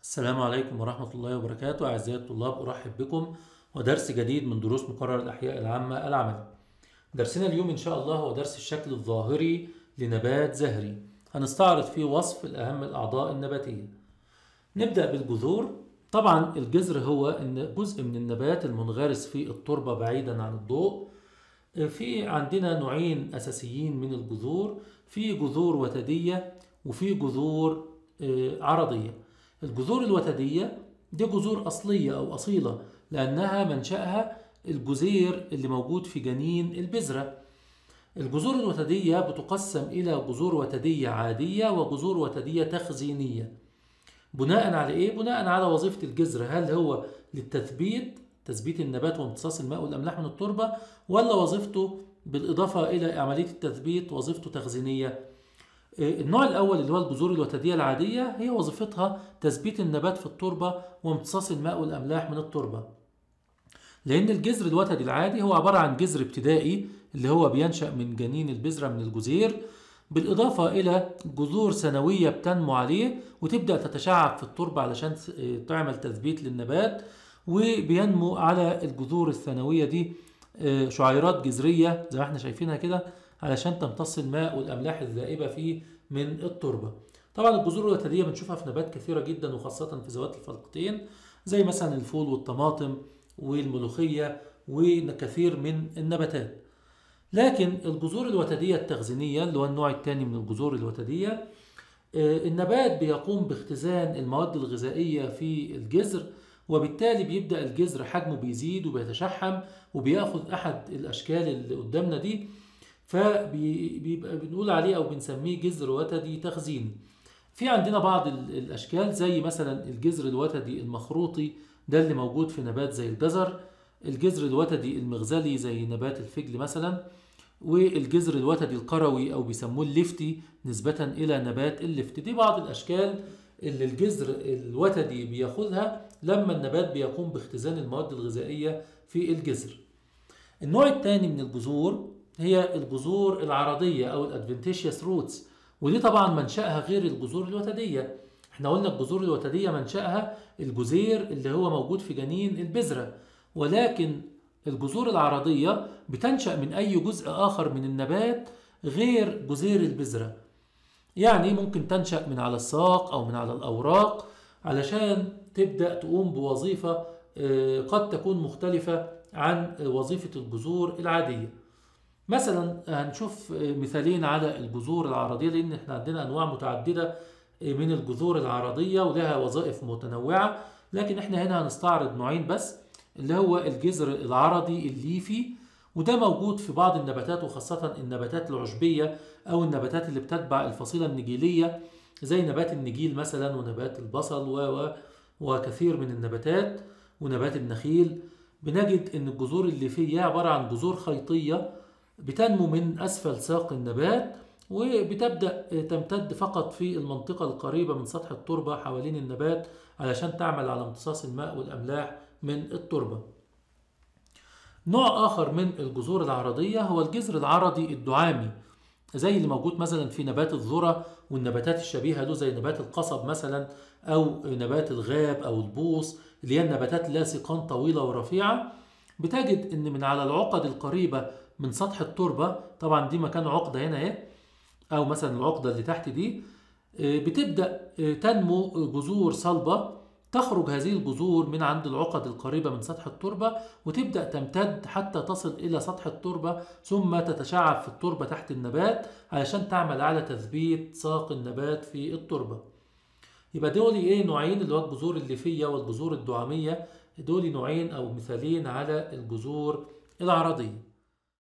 السلام عليكم ورحمة الله وبركاته أعزائي الطلاب أرحب بكم ودرس جديد من دروس مقرر الأحياء العامة العملي درسنا اليوم إن شاء الله هو درس الشكل الظاهري لنبات زهري هنستعرض فيه وصف الأهم الأعضاء النباتية نبدأ بالجذور طبعا الجذر هو إن جزء من النبات المنغرس في التربة بعيدا عن الضوء في عندنا نوعين أساسيين من الجذور في جذور وتدية وفي جذور آه، عرضية الجذور الوتدية دي جذور أصلية أو أصيلة لأنها منشأها الجزير اللي موجود في جنين البذرة الجذور الوتدية بتقسم إلى جذور وتدية عادية وجذور وتدية تخزينية بناء على إيه؟ بناء على وظيفة الجذر هل هو للتثبيت تثبيت النبات وامتصاص الماء والأملاح من التربة ولا وظيفته بالإضافة إلى عملية التثبيت وظيفته تخزينية النوع الأول اللي هو الجذور الوتدية العادية هي وظيفتها تثبيت النبات في التربة وامتصاص الماء والأملاح من التربة لأن الجذر الوتدي العادي هو عبارة عن جذر ابتدائي اللي هو بينشأ من جنين البذرة من الجزير بالإضافة إلى جذور سنوية بتنمو عليه وتبدأ تتشعب في التربة علشان تعمل تثبيت للنبات وبينمو على الجذور الثانوية دي آه، شعيرات جذرية زي ما احنا شايفينها كده علشان تمتص الماء والأملاح الذائبة فيه من التربة طبعا الجذور الوتدية بنشوفها في نبات كثيرة جدا وخاصة في ذوات الفلقتين زي مثلا الفول والطماطم والملوخية وكثير من النباتات لكن الجذور الوتدية التخزينية اللي هو النوع الثاني من الجذور الوتدية آه، النبات بيقوم باختزان المواد الغذائية في الجذر وبالتالي بيبدأ الجذر حجمه بيزيد وبيتشحم وبياخد أحد الأشكال اللي قدامنا دي فبيبقى بنقول عليه أو بنسميه جذر وتدي تخزيني في عندنا بعض ال- الأشكال زي مثلا الجذر الوتدي المخروطي ده اللي موجود في نبات زي الجزر الجذر الوتدي المغزلي زي نبات الفجل مثلا والجذر الوتدي القروي أو بيسموه الليفتي نسبة إلى نبات اللفت دي بعض الأشكال اللي الجذر الوتدي بياخدها لما النبات بيقوم باختزان المواد الغذائية في الجذر النوع الثاني من الجذور هي الجذور العرضية أو الادفنتيشيوس روتس ودي طبعا منشأها غير الجذور الوتدية احنا قلنا الجذور الوتدية منشأها الجزير اللي هو موجود في جنين البذرة ولكن الجذور العرضية بتنشأ من أي جزء آخر من النبات غير جزير البذرة يعني ممكن تنشأ من على الساق أو من على الأوراق علشان تبدأ تقوم بوظيفة آه، قد تكون مختلفة عن وظيفة الجذور العادية مثلا هنشوف مثالين على الجذور العرضية لأن احنا عندنا أنواع متعددة من الجذور العرضية ولها وظائف متنوعة لكن احنا هنا هنستعرض نوعين بس اللي هو الجذر العرضي الليفي وده موجود في بعض النباتات وخاصة النباتات العشبية أو النباتات اللي بتتبع الفصيلة النجيلية زي نبات النجيل مثلا ونبات البصل و و وكثير من النباتات ونبات النخيل بنجد ان الجذور الليفية عبارة عن جذور خيطية بتنمو من أسفل ساق النبات وبتبدأ تمتد فقط في المنطقة القريبة من سطح التربة حوالين النبات علشان تعمل على امتصاص الماء والأملاح من التربة نوع آخر من الجذور العرضية هو الجذر العرضي الدعامي زي اللي موجود مثلا في نبات الذرة والنباتات الشبيهة له زي نبات القصب مثلا أو نبات الغاب أو البوص اللي هي النباتات اللي لها سيقان طويلة ورفيعة بتجد إن من على العقد القريبة من سطح التربة طبعا دي مكان عقدة هنا اهي أو مثلا العقدة اللي تحت دي آه، بتبدأ آه، تنمو جذور صلبة تخرج هذه الجذور من عند العقد القريبة من سطح التربة وتبدأ تمتد حتى تصل إلى سطح التربة ثم تتشعب في التربة تحت النبات علشان تعمل على تثبيت ساق النبات في التربة يبقى دول ايه نوعين اللي هو الجذور الليفية والجذور الدعامية دول نوعين أو مثالين على الجذور العرضية